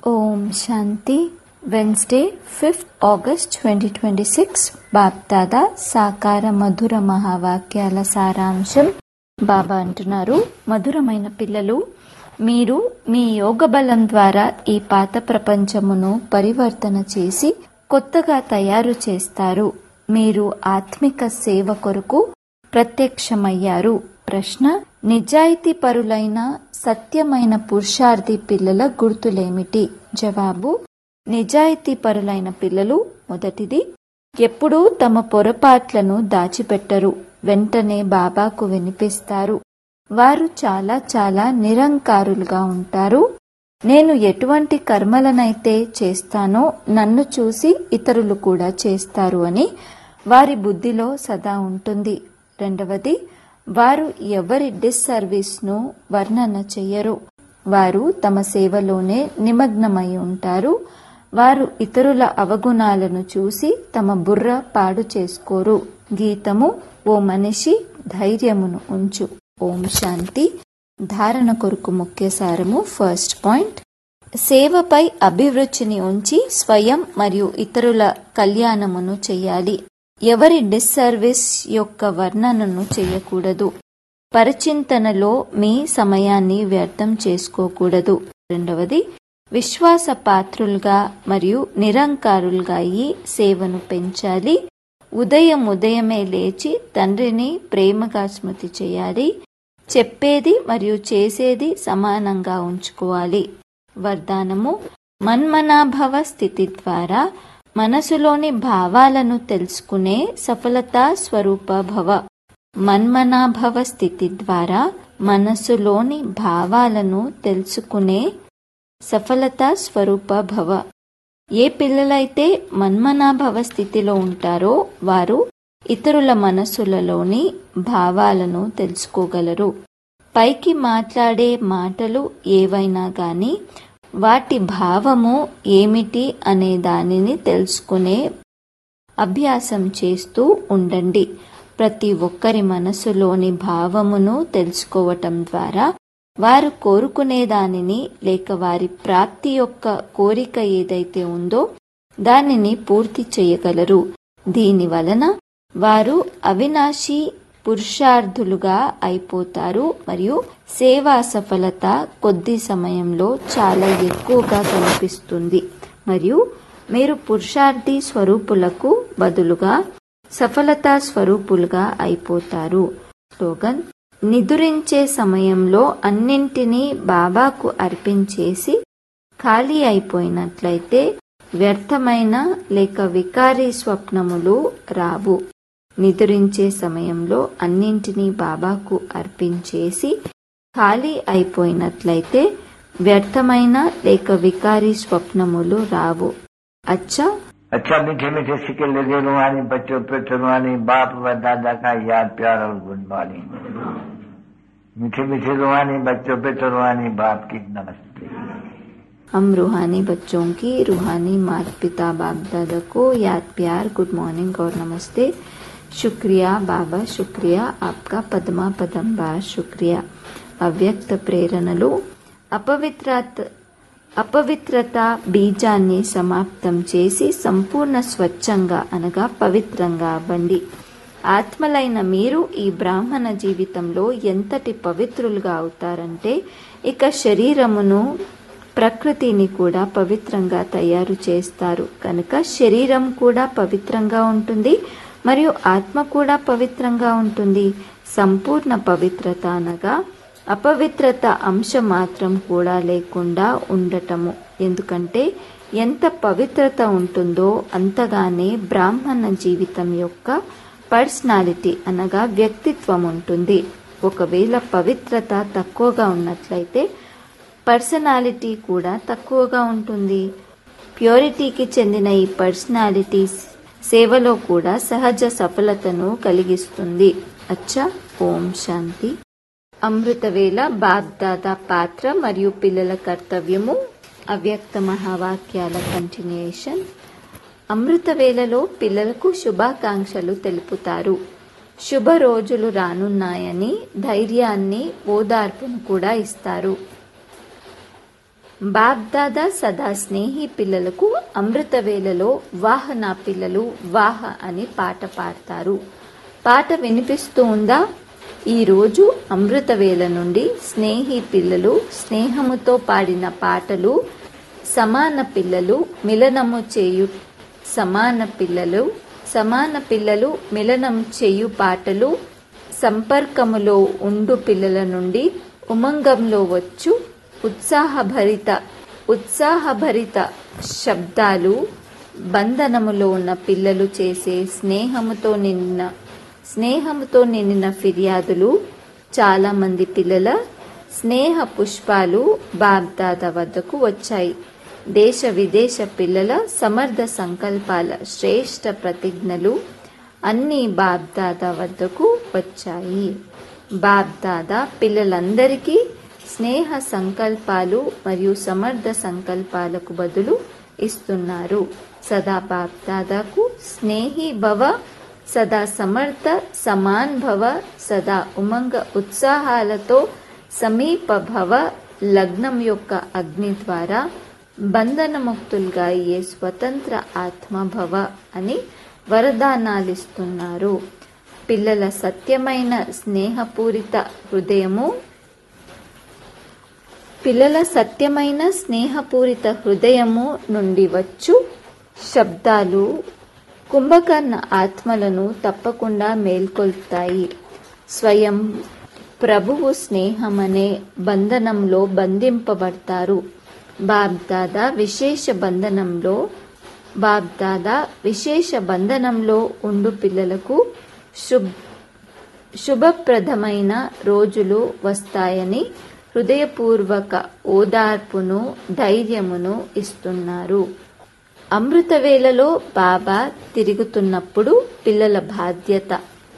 ఓం Shanti Wednesday fifth August twenty twenty six Bapdada సాకార మధుర మహావాక్యాల సారాంశం బాబా అంటున్నారు మధురమైన పిల్లలు మీరు మీ యోగ బలం ద్వారా ఈ పాత ప్రపంచమును పరివర్తన చేసి కొత్తగా తయారు చేస్తారు మీరు ఆత్మిక సేవ కొరకు ప్రత్యక్షమయ్యారు ప్రశ్న నిజాయితీ పరులైన సత్యమైన పురుషార్థి పిల్లల గుర్తులేమిటి జవాబు నిజాయితీ పరులైన పిల్లలు మొదటిది ఎప్పుడూ తమ పొరపాట్లను దాచిపెట్టరు వెంటనే బాబాకు వినిపిస్తారు వారు చాలా చాలా నిరంకారులుగా ఉంటారు నేను ఎటువంటి కర్మలనైతే చేస్తానో నన్ను చూసి ఇతరులు కూడా చేస్తారు అని వారి బుద్ధిలో సదా ఉంటుంది రెండవది వారు ఎవరి డిస్సర్వీస్ను వర్ణన చెయ్యరు వారు తమ సేవలోనే నిమగ్నమై ఉంటారు వారు ఇతరుల అవగుణాలను చూసి తమ బుర్ర పాడు చేసుకోరు గీతము ఓ మనిషి ధైర్యమును ఉంచు ఓం శాంతి ధారణ కొరకు ముఖ్య సారము ఫస్ట్ పాయింట్ సేవపై అభిరుచిని ఉంచి స్వయం మరియు ఇతరుల కళ్యాణమును చెయ్యాలి ఎవరి డిస్సర్వీస్ యొక్క వర్ణనను చేయకూడదు పరిచింతనలో మీ సమయాన్ని వ్యర్థం చేసుకోకూడదు రెండవది విశ్వాస పాత్రులుగా మరియు నిరంకారులుగా ఈ సేవను పెంచాలి ఉదయం ఉదయమే లేచి తండ్రిని ప్రేమగా స్మృతి చేయాలి చెప్పేది మరియు చేసేది సమానంగా ఉంచుకోవాలి వరదానము మన్మనాభవ స్థితి ద్వారా మనసులోని భావాలను తెలుసుకునే సఫలతా స్వరూప భవ మన్మనాభవ స్థితి ద్వారా మనసులోని భావాలను తెలుసుకునే సఫలతా స్వరూప భవ ఏ పిల్లలైతే మన్మనాభవ స్థితిలో ఉంటారో వారు ఇతరుల మనసులలోని భావాలను తెలుసుకోగలరు పైకి మాట్లాడే మాటలు ఏవైనా గాని వాటి భావము ఏమిటి అనే దానిని తెలుసుకునే అభ్యాసం చేస్తూ ఉండండి ప్రతి ఒక్కరి మనసులోని భావమును తెలుసుకోవటం ద్వారా వారు కోరుకునే దానిని లేక వారి ప్రాప్తి యొక్క కోరిక ఏదైతే ఉందో దానిని పూర్తి చేయగలరు దీని వలన వారు అవినాశి పురుషార్థులుగా అయిపోతారు మరియు సేవా సఫలత కొద్ది సమయంలో చాలా ఎక్కువగా కనిపిస్తుంది మరియు మీరు పురుషార్థి స్వరూపులకు బదులుగా సఫలతా స్వరూపులుగా అయిపోతారు స్లోగన్ నిదురించే సమయంలో అన్నింటినీ బాబాకు అర్పించేసి ఖాళీ అయిపోయినట్లయితే వ్యర్థమైన లేక వికారీ స్వప్నములు రావు నిద్రించే సమయంలో అన్నింటినీ బాబాకు అర్పించేసి ఖాళీ అయిపోయినట్లయితే వ్యర్థమైన లేక వికారీ స్వప్నములు రావు అచ్చా अच्छा मीठे मीठे सिक्के लगे रुहानी बच्चों पे रुहानी बाप व दादा का याद प्यार और गुड मॉर्निंग मीठे मीठे रुहानी बच्चों पे रुहानी बाप की नमस्ते हम रूहानी बच्चों की रूहानी माता पिता बाप दादा को याद प्यार गुड मॉर्निंग और नमस्ते शुक्रिया बाबा शुक्रिया आपका పదమా పదం బార్ శుక్రియా అవ్యక్త ప్రేరణలు అపవిత్రత అపవిత్రత బీజాన్ని సమాప్తం చేసి సంపూర్ణ స్వచ్ఛంగా అనగా పవిత్రంగా అవ్వండి ఆత్మలైన మీరు ఈ బ్రాహ్మణ జీవితంలో ఎంతటి పవిత్రులుగా అవుతారంటే ఇక శరీరమును ప్రకృతిని కూడా పవిత్రంగా తయారు చేస్తారు కనుక శరీరం కూడా పవిత్రంగా ఉంటుంది మరియు ఆత్మ కూడా పవిత్రంగా ఉంటుంది సంపూర్ణ పవిత్రత అనగా అపవిత్రత అంశం మాత్రం కూడా లేకుండా ఉండటము ఎందుకంటే ఎంత పవిత్రత ఉంటుందో అంతగానే బ్రాహ్మణ జీవితం యొక్క పర్సనాలిటీ అనగా వ్యక్తిత్వం ఉంటుంది ఒకవేళ పవిత్రత తక్కువగా ఉన్నట్లయితే పర్సనాలిటీ కూడా తక్కువగా ఉంటుంది ప్యూరిటీకి చెందిన ఈ పర్సనాలిటీ సేవలో కూడా సహజ సఫలతను కలిగిస్తుంది అచ్చా ఓం శాంతి అమృతవేళ బాబ్దాదా పాత్ర మరియు పిల్లల కర్తవ్యము అవ్యక్త మహావాక్యాల కంటిన్యూయేషన్ అమృతవేళలో పిల్లలకు శుభాకాంక్షలు తెలుపుతారు శుభ రోజులు రానున్నాయని ధైర్యాన్ని ఓదార్పును కూడా ఇస్తారు బాబ్దాదా సదా స్నేహి పిల్లలకు అమృత వేళలో వాహ నా పిల్లలు వాహ అని పాట పాడతారు పాట వినిపిస్తూ ఉందా ఈరోజు అమృత వేళ నుండి స్నేహి పిల్లలు స్నేహముతో పాడిన పాటలు సమాన పిల్లలు మిలనము చేయు సమాన పిల్లలు సమాన పిల్లలు మిలనం చేయు పాటలు సంపర్కములో ఉండు పిల్లల నుండి ఉమంగంలో వచ్చు ఉత్సాహభరిత ఉత్సాహభరిత శబ్దాలు బంధనములో ఉన్న పిల్లలు చేసే స్నేహముతో నిన్న స్నేహముతో నిండిన ఫిర్యాదులు చాలా మంది పిల్లల స్నేహ పుష్పాలు బాబ్దాద వద్దకు వచ్చాయి దేశ విదేశ పిల్లల సమర్థ సంకల్పాల శ్రేష్ట ప్రతిజ్ఞలు అన్ని బాబ్దాదా వద్దకు వచ్చాయి బాబ్దాదా పిల్లలందరికీ స్నేహ సంకల్పాలు మరియు సమర్థ సంకల్పాలకు బదులు ఇస్తున్నారు సదా బాబ్దాదాకు స్నేహి భవ సదా సమర్థ సమాన్ భవ సదా ఉమంగ ఉత్సాహాలతో సమీప భవ లగ్నం యొక్క అగ్ని ద్వారా బంధనముక్తులుగా అయ్యే స్వతంత్ర ఆత్మభవ అని వరదానాలిస్తున్నారు పిల్లల సత్యమైన స్నేహపూరిత హృదయము పిల్లల సత్యమైన స్నేహపూరిత హృదయము నుండి వచ్చు శబ్దాలు కుంభకర్ణ ఆత్మలను తప్పకుండా మేల్కొల్పుతాయి స్వయం ప్రభువు స్నేహమనే బంధనంలో బంధింపబడతారు బాబ్దాదా విశేష బంధనంలో బాబ్దాదా విశేష బంధనంలో ఉండు పిల్లలకు శుభ్ శుభప్రదమైన రోజులు వస్తాయని హృదయపూర్వక ఓదార్పును ధైర్యమును ఇస్తున్నారు అమృతవేళలో బాబా తిరుగుతున్నప్పుడు పిల్లల బాధ్యత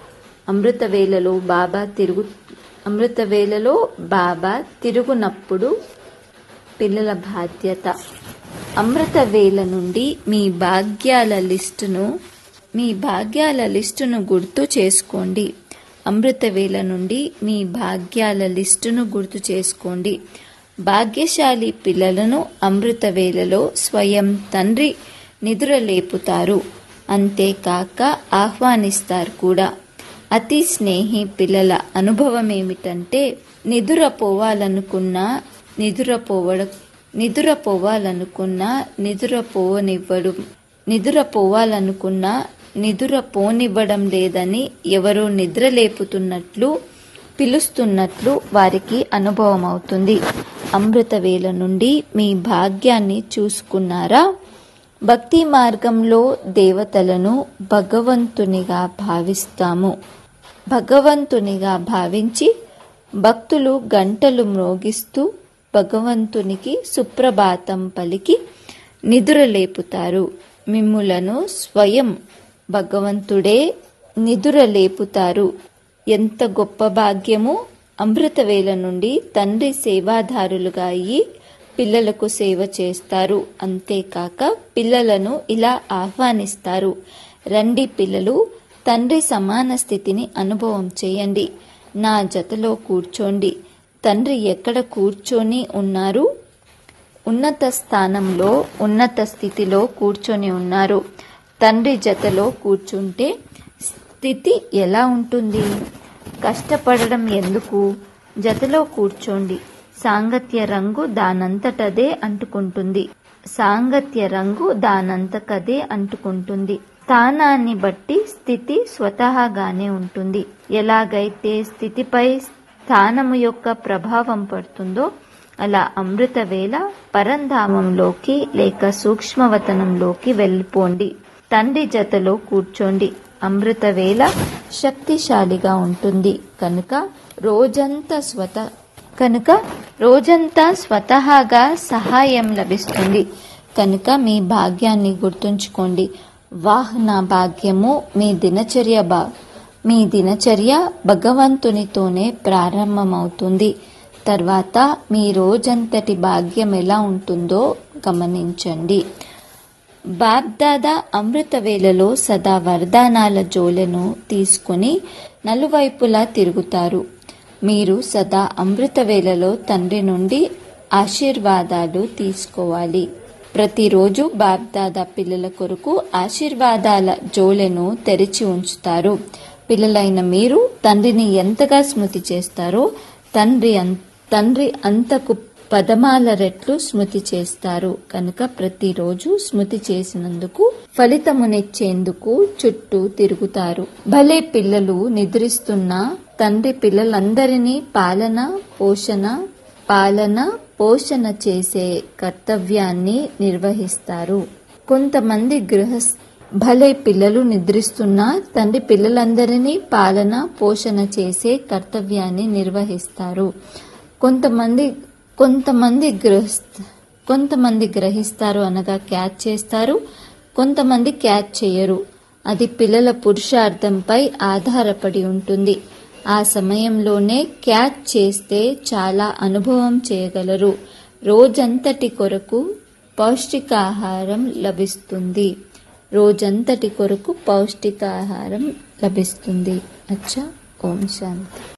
అమృతవేళలో బాబా తిరుగు అమృతవేళలో బాబా తిరుగునప్పుడు పిల్లల బాధ్యత అమృత వేళ నుండి మీ భాగ్యాల లిస్టును మీ భాగ్యాల లిస్టును గుర్తు చేసుకోండి అమృత వేళ నుండి మీ భాగ్యాల లిస్టును గుర్తు చేసుకోండి భాగ్యశాలి పిల్లలను అమృత వేళలో స్వయం తండ్రి నిద్రలేపుతారు అంతేకాక ఆహ్వానిస్తారు కూడా అతి స్నేహి పిల్లల అనుభవం ఏమిటంటే నిదురపోవాలనుకున్నా నిదురపోవడ నిదురపోవాలనుకున్నా నిదురపోనివ్వడం నిదురపోవాలనుకున్నా నిదురపోనివ్వడం లేదని ఎవరో నిద్రలేపుతున్నట్లు పిలుస్తున్నట్లు వారికి అనుభవం అవుతుంది అమృత వేళ నుండి మీ భాగ్యాన్ని చూసుకున్నారా భక్తి మార్గంలో దేవతలను భగవంతునిగా భావిస్తాము భగవంతునిగా భావించి భక్తులు గంటలు మ్రోగిస్తూ భగవంతునికి సుప్రభాతం పలికి నిదురలేపుతారు మిమ్ములను స్వయం భగవంతుడే నిదురలేపుతారు ఎంత గొప్ప భాగ్యము అమృతవేళ నుండి తండ్రి సేవాదారులుగా అయ్యి పిల్లలకు సేవ చేస్తారు అంతేకాక పిల్లలను ఇలా ఆహ్వానిస్తారు రండి పిల్లలు తండ్రి సమాన స్థితిని అనుభవం చేయండి నా జతలో కూర్చోండి తండ్రి ఎక్కడ కూర్చొని ఉన్నారు ఉన్నత స్థానంలో ఉన్నత స్థితిలో కూర్చొని ఉన్నారు తండ్రి జతలో కూర్చుంటే స్థితి ఎలా ఉంటుంది కష్టపడడం ఎందుకు జతలో కూర్చోండి సాంగత్య రంగు దానంతటదే అంటుకుంటుంది సాంగత్య రంగు దానంతకదే అంటుకుంటుంది స్థానాన్ని బట్టి స్థితి స్వతహాగానే ఉంటుంది ఎలాగైతే స్థితిపై స్థానము యొక్క ప్రభావం పడుతుందో అలా అమృత వేళ పరంధామంలోకి లేక సూక్ష్మవతనంలోకి వెళ్ళిపోండి తండ్రి జతలో కూర్చోండి అమృత వేళ శక్తిశాలిగా ఉంటుంది కనుక రోజంతా స్వత కనుక రోజంతా స్వతహాగా సహాయం లభిస్తుంది కనుక మీ భాగ్యాన్ని గుర్తుంచుకోండి వాహ్ నా భాగ్యము మీ దినచర్య బా మీ దినచర్య భగవంతునితోనే ప్రారంభమవుతుంది తర్వాత మీ రోజంతటి భాగ్యం ఎలా ఉంటుందో గమనించండి బాబ్దాదా అమృత వేళలో సదా వరదానాల జోలెను తీసుకుని నలువైపులా తిరుగుతారు మీరు సదా అమృత వేళలో తండ్రి నుండి ఆశీర్వాదాలు తీసుకోవాలి ప్రతిరోజు బాబ్దాదా పిల్లల కొరకు ఆశీర్వాదాల జోలెను తెరిచి ఉంచుతారు పిల్లలైన మీరు తండ్రిని ఎంతగా స్మృతి చేస్తారో తండ్రి అం- తండ్రి అంతకు పదమాల రెట్లు స్మృతి చేస్తారు కనుక ప్రతిరోజు స్మృతి చేసినందుకు ఫలితమునిచ్చేందుకు చుట్టూ తిరుగుతారు భలే పిల్లలు నిద్రిస్తున్న తండ్రి పిల్లలందరినీ పాలన పోషణ పాలన పోషణ చేసే కర్తవ్యాన్ని నిర్వహిస్తారు కొంతమంది గృహస్ భలే పిల్లలు నిద్రిస్తున్న తండ్రి పిల్లలందరినీ పాలన పోషణ చేసే కర్తవ్యాన్ని నిర్వహిస్తారు కొంతమంది కొంతమంది గ్రహస్థ కొంతమంది గ్రహిస్తారు అనగా క్యాచ్ చేస్తారు కొంతమంది క్యాచ్ చేయరు అది పిల్లల పురుషార్థంపై ఆధారపడి ఉంటుంది ఆ సమయంలోనే క్యాచ్ చేస్తే చాలా అనుభవం చేయగలరు రోజంతటి కొరకు పౌష్టికాహారం లభిస్తుంది రోజంతటి కొరకు పౌష్టికాహారం లభిస్తుంది అచ్చా ఓం శాంతి